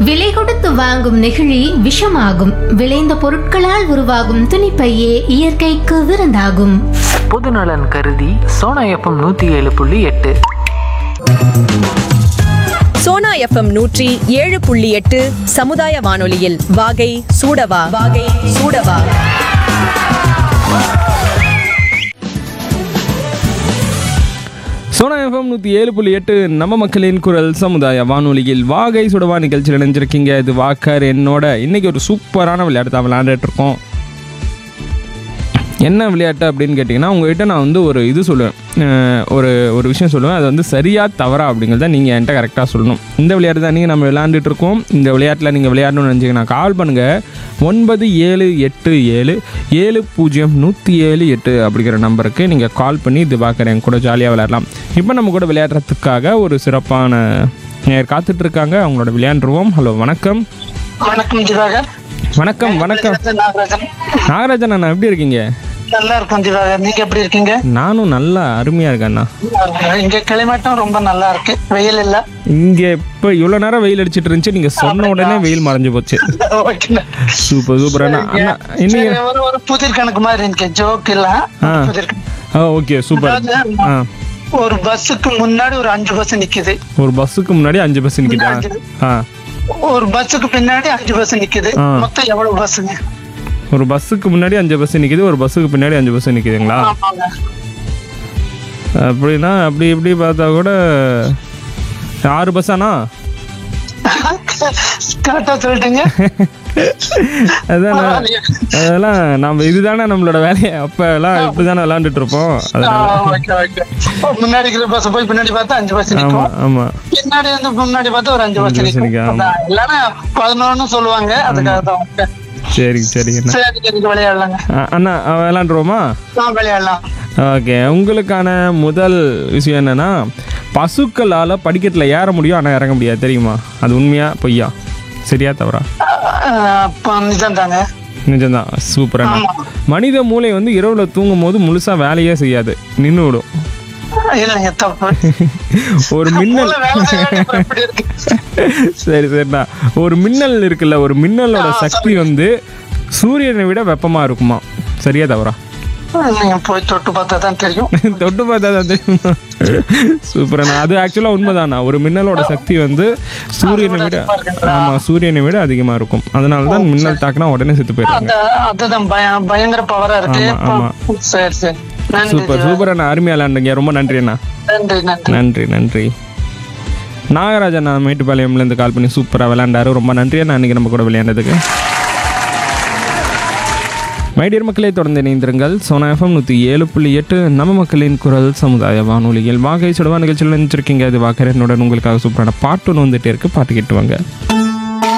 விலை கொடுத்து வாங்கும் நெகிழி விஷமாகும் விளைந்த பொருட்களால் உருவாகும் துணிப்பையே இயற்கைக்கு விருந்தாகும் பொதுநலன் கருதி சோனா எஃப்எம் நூற்றி ஏழு புள்ளி எட்டு சோனா எஃப்எம் நூற்றி ஏழு புள்ளி எட்டு சமுதாய வானொலியில் வாகை சூடவா வாகை சூடவா சோனா எஃப்எம் நூற்றி ஏழு புள்ளி எட்டு நம்ம மக்களின் குரல் சமுதாய வானொலியில் வாகை சுடவா நிகழ்ச்சியில் இணைஞ்சிருக்கீங்க இது வாக்கர் என்னோட இன்னைக்கு ஒரு சூப்பரான விளையாட்டு தான் விளையாண்டுட்டு இருக்கோம் என்ன விளையாட்டு அப்படின்னு கேட்டிங்கன்னா உங்ககிட்ட நான் வந்து ஒரு இது சொல்லுவேன் அஹ் ஒரு ஒரு விஷயம் சொல்லுவேன் அது வந்து சரியா தவறா அப்படிங்கிறத நீங்கள் என்கிட்ட கரெக்டாக சொல்லணும் இந்த விளையாட்டு தான் நீங்கள் நம்ம விளையாண்டுட்டு இருக்கோம் இந்த விளையாட்டில் நீங்கள் விளையாடணும்னு நினச்சிங்கன்னா கால் பண்ணுங்கள் ஒன்பது ஏழு எட்டு ஏழு ஏழு பூஜ்ஜியம் நூற்றி ஏழு எட்டு அப்படிங்கிற நம்பருக்கு நீங்கள் கால் பண்ணி இது பார்க்குறேன் என் கூட ஜாலியாக விளையாடலாம் இப்போ நம்ம கூட விளையாடுறதுக்காக ஒரு சிறப்பான நேர் காத்துட்ருக்காங்க அவங்களோட விளையாண்டுருவோம் ஹலோ வணக்கம் வணக்கம் திவாகர் வணக்கம் வணக்கம் நாகராஜன் நாகராஜன் அண்ணா எப்படி இருக்கீங்க நல்லா இருக்கும் திவாகர் நீங்க எப்படி இருக்கீங்க நானும் நல்லா அருமையாக இருக்கேன் அண்ணா இங்க கிளைமேட்டும் ரொம்ப நல்லா இருக்கு வெயில் இல்ல இங்க இப்ப இவ்வளவு நேரம் வெயில் அடிச்சிட்டு இருந்துச்சு நீங்க சொன்ன உடனே வெயில் மறைஞ்சு போச்சு ஓகே. சூப்பர் சூப்பர் அண்ணா அண்ணா இன்னைக்கு சரி, ஒரு ஒரு புதிர் கணக்கு மாதிரி இருக்கு ஜோக் இல்ல ஆ. புதிர் கணக்கு. ஆ ஓகே சூப்பர் ஆ ஒரு பஸ்ஸுக்கு முன்னாடி ஒரு அஞ்சு பஸ் நிக்குது ஒரு பஸ்ஸுக்கு முன்னாடி அஞ்சு பஸ் நிக்குதா ஆ ஒரு பஸ்ஸுக்கு பின்னாடி அஞ்சு பஸ் நிக்குது ஆ. மொத்தம் எவ்வளவு பஸ்ஸுங்க ஒரு பஸ்ஸுக்கு முன்னாடி அஞ்சு பஸ் நிக்குது ஒரு பஸ்ஸுக்கு பின்னாடி அஞ்சு பஸ் நிக்குதுங்களா ஆமாங்க அப்படின்னா அப்படி இப்படி பார்த்தா கூட ஆறு பஸ்ஸாண்ணா கரெக்டா சொல்லிட்டீங்க அதான் பரவாயில்லையே. அதெல்லாம் நம்ம இதுதானே நம்மளோட வேலையை அப்ப எல்லாம் இப்படிதானே விளையாண்டுட்டு இருப்போம் ஆ, அதனால ஓகே, ஓகே. முன்னாடி இருக்கிற பஸ் போய் பின்னாடி பார்த்தா அஞ்சு பஸ் ஆமா நிக்கும் ஆமா பின்னாடி வந்து முன்னாடி பார்த்தா ஒரு அஞ்சு பஸ் அஞ்சு bus நிக்கும் நிக்கும், ஆமா. அதான். இல்லைன்னா பதினொன்னு சொல்லுவாங்க அதுக்காக தான் ஓகே. சரி சரி அண்ணா சரி இதுக்கு விளையாடலாங்க அ- அண்ணா விளையாண்டுருவோமா ஆ விளையாடலாம் ஓகே உங்களுக்கான முதல் விஷயம் என்னன்னா பசுக்களால் படிக்கட்டில் ஏற முடியும் ஆனால் இறங்க முடியாது தெரியுமா அது உண்மையா பொய்யா சரியா தவறா ஆஹ் அப்ப நிஜம் தாங்க நிஜம்தான் சூப்பரான ஆமா. மனித மூளை வந்து இரவுல தூங்கும் போது முழுசா வேலையே செய்யாது நின்று விடும் இல்லைங்க தப்பு ஒரு மின்னல் மூளை வேலை செய்யாம இப்ப எப்படி இருக்கு? சரி சரிண்ணா ஒரு மின்னல் இருக்குல்ல ஒரு மின்னலோட சக்தி வந்து சூரியனை விட வெப்பமா இருக்குமா சரியா தவறா நீங்க போய் தொட்டு பார்த்தா தான் தெரியும் தொட்டு பார்த்தா தான் தெரியுமா சூப்பராண்ணா அது ஆக்சுவலாக உண்மைதாண்ணா ஒரு மின்னலோட சக்தி வந்து சூரியனை விட அதிகமா இருக்குங்களா? ஆமா சூரியனை விட அதிகமா இருக்கும் அதனால தான் மின்னல் தாக்குனா உடனே செத்து போயிடுறாங்க அந்த அதுதான் பய- பயங்கர பவரா இருக்கு ஆமா, ஆமா. சரி சரி நன்றி சூப்பர் சூப்பர் அண்ணா அருமையா விளையாண்டுங்க ரொம்ப நன்றி அண்ணா நன்றி நன்றி நன்றி நன்றி நாகராஜ் அண்ணா மேட்டுப்பாளையம்லேருந்து கால் பண்ணி சூப்பராக விளையாண்டாரு ரொம்ப நன்றி அண்ணா அன்றைக்கி நம்ம கூட விளையாண்டதுக்கு மைடியர் மக்களே தொடர்ந்து இணைந்திருங்கள் சோனா எஃப்எம் நூற்றி ஏழு புள்ளி எட்டு நம்ம மக்களின் குரல் சமுதாய வானொலியில் வாகை சுடவா நிகழ்ச்சியில் நினைச்சிருக்கீங்க அது வாக்கரனுடன் உங்களுக்காக சூப்பரான பாட்டு ஒன்று வந்துட்டே இருக்கு பாட்டு கேட்டு வாங்க